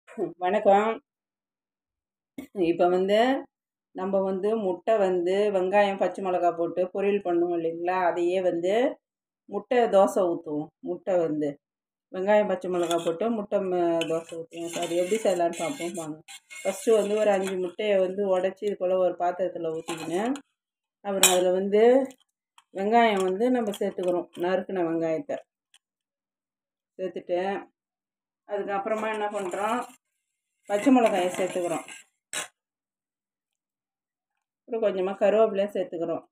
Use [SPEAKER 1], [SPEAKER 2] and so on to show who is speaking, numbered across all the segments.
[SPEAKER 1] வணக்கம் இப்போ வந்து நம்ம வந்து முட்டை வந்து வெங்காயம் பச்சை மிளகா போட்டு பொரியல் பண்ணுவோம் இல்லைங்களா அதையே வந்து முட்டை தோசை ஊற்றுவோம் முட்டை வந்து வெங்காயம் பச்சை மிளகா போட்டு முட்டை ம- தோசை ஊற்றுவோம் அது எப்படி செய்யலான்னு பார்ப்போம் வாங்க ஃபஸ்ட்டு வந்து ஒரு அஞ்சு முட்டையை வந்து உடச்சி இது போல் ஒரு பாத்திரத்தில் ஊற்றிக்கின்னு அப்புறம் அதில் வந்து வெங்காயம் வந்து நம்ம சேர்த்துக்கிறோம் நறுக்கின வெங்காயத்தை சேர்த்துட்டு அதுக்கப்புறமா என்ன பண்ணுறோம் பச்சை மிளகாயை சேர்த்துக்கிறோம் அப்புறம் கொஞ்சமாக கருவேப்பிலையும் சேர்த்துக்கிறோம்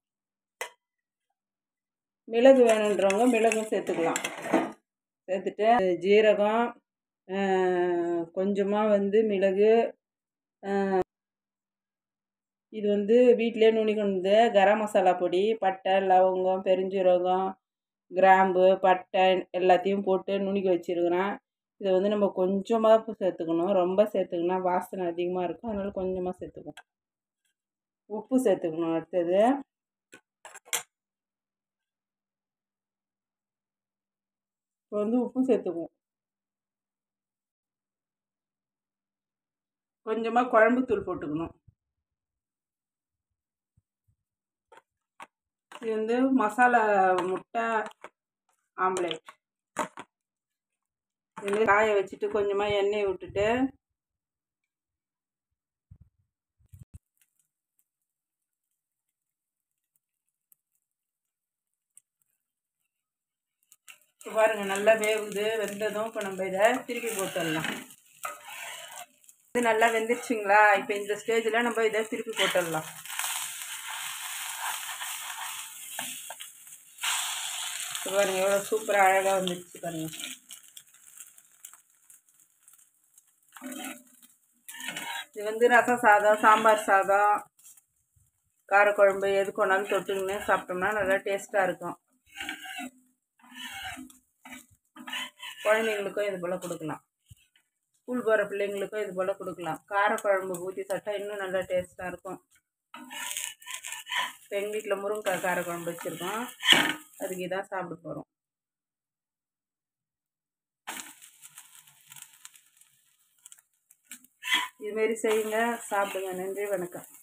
[SPEAKER 1] மிளகு வேணுன்றவங்க மிளகும் சேர்த்துக்கலாம் சேர்த்துட்டு ஜீரகம் கொஞ்சமாக வந்து மிளகு ஆஹ், இது வந்து வீட்டிலே நுனி கொண்டு கரம் மசாலா பொடி பட்டை லவங்கம் பெருஞ்சீரகம் கிராம்பு பட்டை எல்லாத்தையும் போட்டு நுணுக்கி வச்சுருக்கிறேன் இதை வந்து நம்ம கொஞ்சமாக தான் சேர்த்துக்கணும் ரொம்ப சேர்த்துக்கினா வாசனை அதிகமாக இருக்கும் அதனால கொஞ்சமாக சேர்த்துக்கணும் உப்பு சேர்த்துக்கணும் அடுத்தது இப்போ வந்து உப்பு சேர்த்துக்குவோம் கொஞ்சமாக குழம்புத்தூள் போட்டுக்கணும் இது வந்து மசாலா முட்டை ஆம்லேட் இது காய வச்சுட்டு கொஞ்சமாக எண்ணெய் விட்டுட்டு இப்போ பாருங்க நல்லா வேகுது வெந்ததும் இப்போ நம்ம இதை திருப்பி போட்டுடலாம் இது நல்லா வெந்துருச்சுங்களா இப்போ இந்த ஸ்டேஜில் நம்ம இதை திருப்பி போட்டுடலாம் இப்போ பாருங்க எவ்வளோ சூப்பராக அழகாக வந்துருச்சு பாருங்க இது வந்து ரசம் சாதம் சாம்பார் சாதம் காரக்குழம்பு எது கொண்டாலும் தொட்டுக்கின்னு சாப்பிட்டோம்னா நல்லா டேஸ்ட்டாக இருக்கும் குழந்தைங்களுக்கும் இது போல் கொடுக்கலாம் ஸ்கூல் போகிற பிள்ளைங்களுக்கும் இது போல் கொடுக்கலாம் காரக்குழம்பு ஊற்றி சாப்பிட்டா இன்னும் நல்லா டேஸ்ட்டாக இருக்கும் இப்போ எங்கள் வீட்டில் முருங்கைக்காய் காரக்குழம்பு வச்சுருக்கோம் அதுக்கு இதான் சாப்பிட போகிறோம் இதுமாரி செய்யுங்க சாப்பிடுங்க நன்றி வணக்கம்